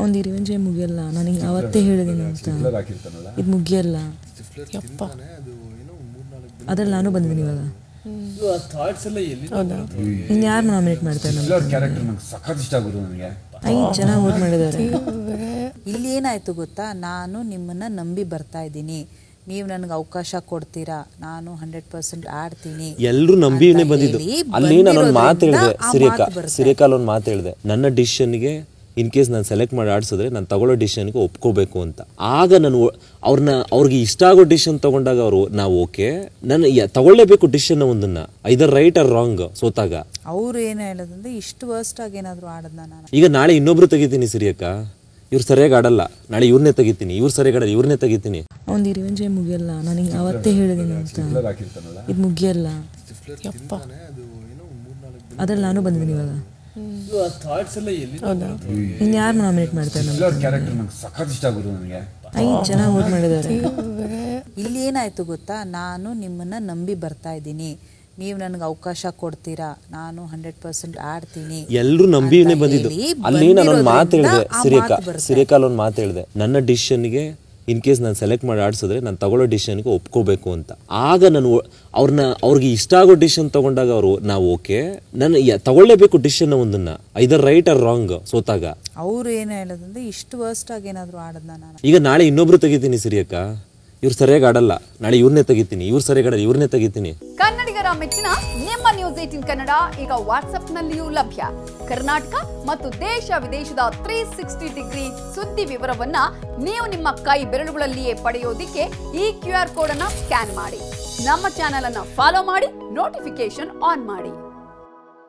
ಒಂದು ರಿವೆಂಜೇ ಮುಗಿಯಲ್ಲ ನನಗೆ ಅವತ್ತೇ ಹೇಳಿದ್ದೀನಿ ಅಂತ ಸ್ಟಿಫ್ಲರ್ ಹಾಕಿರ್ತಾನಲ್ಲ ಇದು ಮುಗಿಯಲ್ಲ ಯಪ್ಪ ಅದ್ರಲ್ಲಿ ನಾನು ಬಂದಿದ್ದೀನಿ ಇವಾಗ ಥಾಟ್ಸ್ ಎಲ್ಲ ಎಲ್ಲಿ ಇನ್ನು ಯಾರು ನಾಮಿನೇಟ್ ಮಾಡ್ತಾರೆ ನಮ್ಮ ಸ್ಟಿಫ್ಲರ್ ಕ್ಯಾರೆಕ್ಟರ್ ನಂಗೆ ಸಖತ್ ಇಷ್ಟ ಆಗೋದು ನನಗೆ ಐದು ಜನ ಓಟ್ ಮಾಡಿದ್ದಾರೆ ಇಲ್ಲಿ ಏನಾಯ್ತು ಗೊತ್ತಾ ನಾನು ನಿಮ್ಮನ್ನ ನಂಬಿ ಬರ್ತಾ ಇದ್ದೀನಿ ನೀವು ನನಗೆ ಅವಕಾಶ ಕೊಡ್ತೀರಾ ನಾನು ಹಂಡ್ರೆಡ್ ಪರ್ಸೆಂಟ್ ಆಡ್ತೀನಿ ಎಲ್ಲರೂ ನಂಬಿನೇ ಅಂತ ಬಂದಿದ್ದು ಹೇಳಿ ಅಲ್ಲಿ ನಾನು ಒಂದು ಮಾತು ಬಂದಿರೋದ್ರಿಂದ ಹೇಳಿದೆ ಆ ಸಿರಿಯಕ ಮಾತು ಬರುತ್ತೆ. ಸಿರಿಯಕಾಲ್ ಒಂದು ಮಾತು ಹೇಳಿದೆ ನನ್ನ ಡಿಸಿಷನ್ಗೆ ಇನ್ ಕೇಸ್ ನಾನು ಸೆಲೆಕ್ಟ್ ಮಾಡಿ ಆಡಿಸಿದ್ರೆ ನಾನು ತಗೊಳ್ಳೋ ಡಿಸಿಷನ್ಗೆ ಒಪ್ಕೋಬೇಕು ಅಂತ ಆಗ ನಾನು ಒ- ಅವ್ರನ್ನ ಅವ್ರಿಗೆ ಇಷ್ಟ ಆಗೋ ಡಿಸಿಷನ್ ತಗೊಂಡಾಗ ಅವರು ನಾವು ಓಕೆ ನಾನು ಯ- ತಗೊಳ್ಳೇಬೇಕು ಡಿಸಿಷನ್ ಒಂದನ್ನ ಐದರ್ ರೈಟ್ ಆರ್ ರಾಂಗ್ ಸೋತಾಗ ಅವ್ರು ಏನು ಹೇಳೋದಂದ್ರೆ ಇಷ್ಟು ವರ್ಸ್ಟ್ ಆಗಿ ಏನಾದ್ರು ಆಡದ್ನ ನಾನು ಈಗ ನಾಳೆ ಇನ್ನೊಬ್ರು ತೆಗಿತೀನಿ ಸಿರಿಯಕ್ಕ ಇವ್ರು ಸರಿಯಾಗಿ ಆಡಲ್ಲ ನಾಳೆ ಇವ್ರನ್ನೇ ತೆಗಿತೀನಿ ಇವ್ರು ಸರಿಯಾಗಿ ಆಡಲ್ಲ ಇವ್ರನ್ನೇ ತೆಗಿತೀನಿ ಒಂದು ರಿವೆಂಜೇ ಮುಗಿಯಲ್ಲ ನನಗೆ ಅವತ್ತೇ ಹೇಳಿದ್ದೀನಿ ಅಂತ ಸ್ಟಿಫ್ಲರ್ ಹಾಕಿರ್ತಾನಲ್ಲ ಇದು ಮುಗಿಯಲ್ಲ ಯಪ್ಪ ಅದ್ರಲ್ಲಿ ನಾನು ಬಂದಿದ್ದೀನಿ ಇವಾಗ ಥಾಟ್ಸ್ ಎಲ್ಲ ಎಲ್ಲಿ ಇನ್ನು ಯಾರು ನಾಮಿನೇಟ್ ಮಾಡ್ತಾರೆ ನಮ್ಮ ಸ್ಟಿಫ್ಲರ್ ಕ್ಯಾರೆಕ್ಟರ್ ನಂಗೆ ಸಖತ್ ಇಷ್ಟ ಆಗೋದು ನನಗೆ ಐದು ಜನ ಓಟ್ ಮಾಡಿದ್ದಾರೆ ಇಲ್ಲಿ ಏನಾಯ್ತು ಗೊತ್ತಾ ನಾನು ನಿಮ್ಮನ್ನ ನಂಬಿ ಬರ್ತಾ ಇದ್ದೀನಿ ನೀವು ನನಗೆ ಅವಕಾಶ ಕೊಡ್ತೀರಾ ನಾನು ಹಂಡ್ರೆಡ್ ಪರ್ಸೆಂಟ್ ಆಡ್ತೀನಿ ಎಲ್ಲರೂ ನಂಬಿನೇ ಅಂತ ಬಂದಿದ್ದು ಹೇಳಿ ಅಲ್ಲಿ ನಾನು ಒಂದು ಮಾತು ಹೇಳಿದೆ ಬಂದಿರೋದ್ರಿಂದ ಆ ಸಿರಿಯಕ ಮಾತು ಬರುತ್ತೆ. ಸಿರಿಯಕಾಲ್ ಒಂದು ಮಾತು ಹೇಳಿದೆ ನನ್ನ ಡಿಸಿಷನ್ಗೆ ಇನ್ ಕೇಸ್ ನಾನು ಸೆಲೆಕ್ಟ್ ಮಾಡಿ ಆಡಿಸಿದ್ರೆ ನಾನು ತಗೊಳ್ಳೋ ಡಿಸಿಷನ್ಗೆ ಒಪ್ಕೋಬೇಕು ಅಂತ ಆಗ ನಾನು ಒ- ಅವ್ರನ್ನ ಅವ್ರಿಗೆ ಇಷ್ಟ ಆಗೋ ಡಿಸಿಷನ್ ತಗೊಂಡಾಗ ಅವರು ನಾವು ಓಕೆ ನಾನು ಯ- ತಗೊಳ್ಳೇಬೇಕು ಡಿಸಿಷನ್ ಒಂದನ್ನ ಐದರ್ ರೈಟ್ ಆರ್ ರಾಂಗ್ ಸೋತಾಗ ಅವ್ರು ಏನು ಹೇಳೋದಂದ್ರೆ ಇಷ್ಟು ವರ್ಸ್ಟ್ ಆಗಿ ಏನಾದ್ರು ಆಡದ್ನ ನಾನು ಈಗ ನಾಳೆ ಇನ್ನೊಬ್ರು ತೆಗಿತೀನಿ ಸಿರಿಯಕ್ಕ ಇವ್ರು ಸರಿಯಾಗಿ ಆಡಲ್ಲ ನಾಳೆ ಇವ್ರನ್ನೇ ತೆಗಿತೀನಿ ಇವ್ರು ಸರಿಯಾಗಿ ಆಡಲ್ಲ ಇವ್ರನ್ನೇ ತೆಗಿತೀನಿ ಕನ್ನಡಿಗರ ಮೆಚ್ಚಿನ ನಿಮ್ಮ ನ್ಯೂಸ್ ಏಟಿನ್ ಕನ್ನಡ ಈಗ ವಾಟ್ಸ್ಆಪ್ನಲ್ಲಿಯೂ ಲಭ್ಯ ಕರ್ನಾಟಕ ಮತ್ತು ದೇಶ ವಿದೇಶದ ತ್ರೀ ಸಿಕ್ಸ್ಟಿ ಡಿಗ್ರಿ ಸುದ್ದಿ ವಿವರವನ್ನ ನೀವು ನಿಮ್ಮ ಕೈ ಬೆರಳುಗಳಲ್ಲಿಯೇ ಪಡೆಯೋದಿಕ್ಕೆ ಈ ಕ್ಯೂ ಆರ್ ಕೋಡ್ ಅನ್ನ ಸ್ಕ್ಯಾನ್ ಮಾಡಿ ನಮ್ಮ ಚಾನೆಲ್ ಅನ್ನ ಫಾಲೋ ಮಾಡಿ ನೋಟಿಫಿಕೇಶನ್ ಆನ್ ಮಾಡಿ